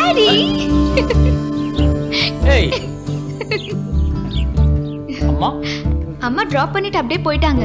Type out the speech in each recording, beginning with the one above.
Daddy ஏய் அம்மா அம்மா டிராப் பண்ணிட்டு அப்படியே போயிட்டாங்க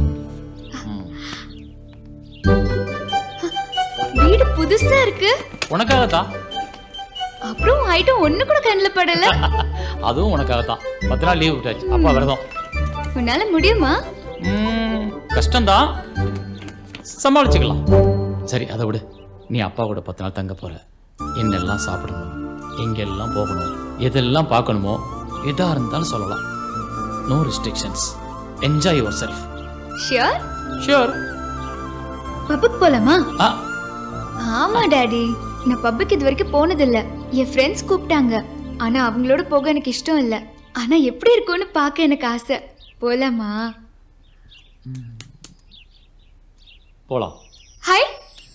வீடு புதுசா இருக்கு உனக்காக தான் அப்புறம் ஐட்டம் ஒண்ணு கூட கண்ணில் படல அதுவும் உனக்காக தான் பத்து நாள் லீவ் விட்டாச்சு அப்பா விரதம் உன்னால முடியுமா ம், கஷ்டம்தான் சமாளிச்சுக்கலாம் சரி அதை விடு நீ அப்பா கூட பத்து நாள் தங்க போற என்னெல்லாம் சாப்பிடணும் எங்கெல்லாம் போகணும் எதெல்லாம் பார்க்கணுமோ எதா இருந்தாலும் சொல்லலாம் no restrictions enjoy yourself sure sure பப்புக்கு போலாமா ஆ ஆமா டாடி நான் பப்புக்கு இது வரைக்கும் போனதில்ல என் ஃப்ரெண்ட்ஸ் கூப்பிட்டாங்க ஆனா அவங்களோட போக எனக்கு இஷ்டம் இல்ல ஆனா எப்படி இருக்கும்னு பார்க்க எனக்கு ஆசை போலாமா போலாம் hi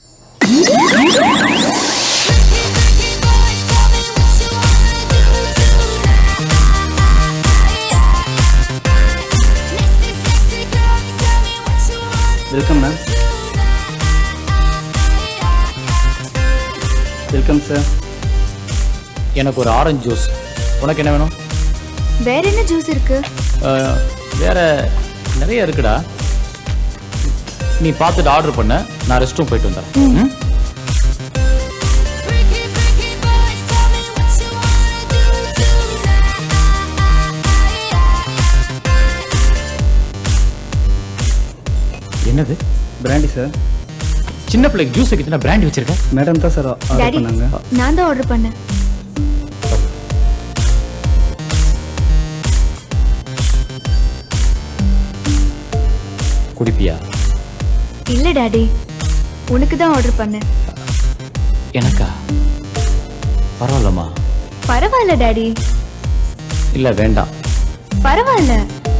welcome ma'am welcome sir எனக்கு ஒரு ஆரஞ்சு ஜூஸ் உனக்கு என்ன வேணும் வேற என்ன ஜூஸ் இருக்கு அஹ், வேற நிறைய இருக்குடா நீ பார்த்துட்டு ஆர்டர் பண்ண நான் ரெஸ்ட் ரூம் போயிட்டு வந்துடுறேன் ம்? என்னது பிராண்டி சார் சின்ன பிள்ளைக்கு ஜூஸ் வைக்கிறதுனா பிராண்டி வச்சிருக்க மேடம் தான் சார் ஆர்டர் டாடி பண்ணாங்க நான் தான் ஆர்டர் பண்ணேன் குடிப்பியா இல்ல டாடி உனக்கு தான் ஆர்டர் பண்ணேன் எனக்கா பரவாயில்லம்மா பரவாயில்ல டாடி இல்ல வேண்டாம் பரவாயில்ல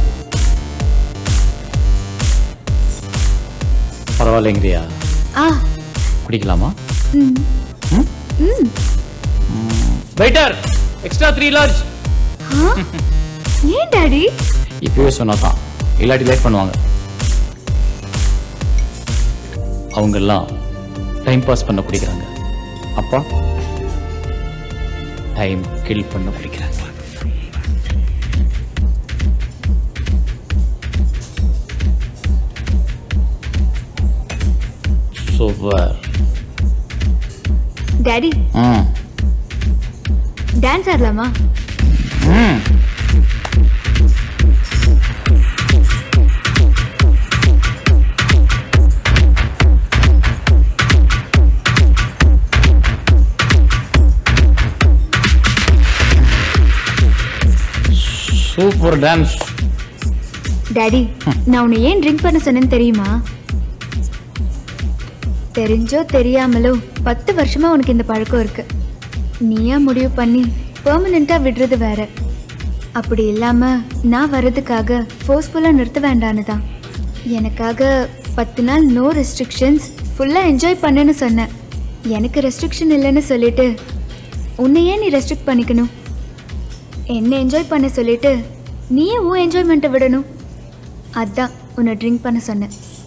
பரவாயில்லைங்கிறியா ஆ குடிக்கலாமா ம் ம் ம் வெயிட்டர் எக்ஸ்ட்ரா த்ரீ லார்ஜ் ஆ? ஏன் டாடி இப்பவே சொன்னா தான் இல்லாட்டி லேட் பண்ணுவாங்க அவங்க எல்லாம் டைம் பாஸ் பண்ண குடிக்கிறாங்க அப்பா டைம் கில் பண்ண குடிக்கிறாங்க சூப்பர் டாடி ம் டான்ஸ் ஆடலாமா ம் சூப்பர் டான்ஸ் டாடி நான் உன்னை ஏன் ட்ரிங்க் பண்ண சொன்னேன்னு தெரியுமா தெரிஞ்சோ தெரியாமலோ பத்து வருஷமா உனக்கு இந்த பழக்கம் இருக்கு நீயா முடிவு பண்ணி பெர்மனெண்டா விடுறது வேற அப்படி இல்லாம நான் வர்றதுக்காக ஃபோர்ஸ்ஃபுல்லா நிறுத்த வேண்டான்னு தான் எனக்காக பத்து நாள் நோ ரெஸ்ட்ரிக்ஷன்ஸ் ஃபுல்லா என்ஜாய் பண்ணுன்னு சொன்னேன் எனக்கு ரெஸ்ட்ரிக்ஷன் இல்லைன்னு சொல்லிட்டு உன்னை ஏன் நீ ரெஸ்ட்ரிக்ட் பண்ணிக்கணும் என்ன என்ஜாய் பண்ண சொல்லிட்டு நீயே உன் என்ஜாய்மெண்ட்டை விடணும் அதான் உன்னை ட்ரிங்க் பண்ண சொன்னேன்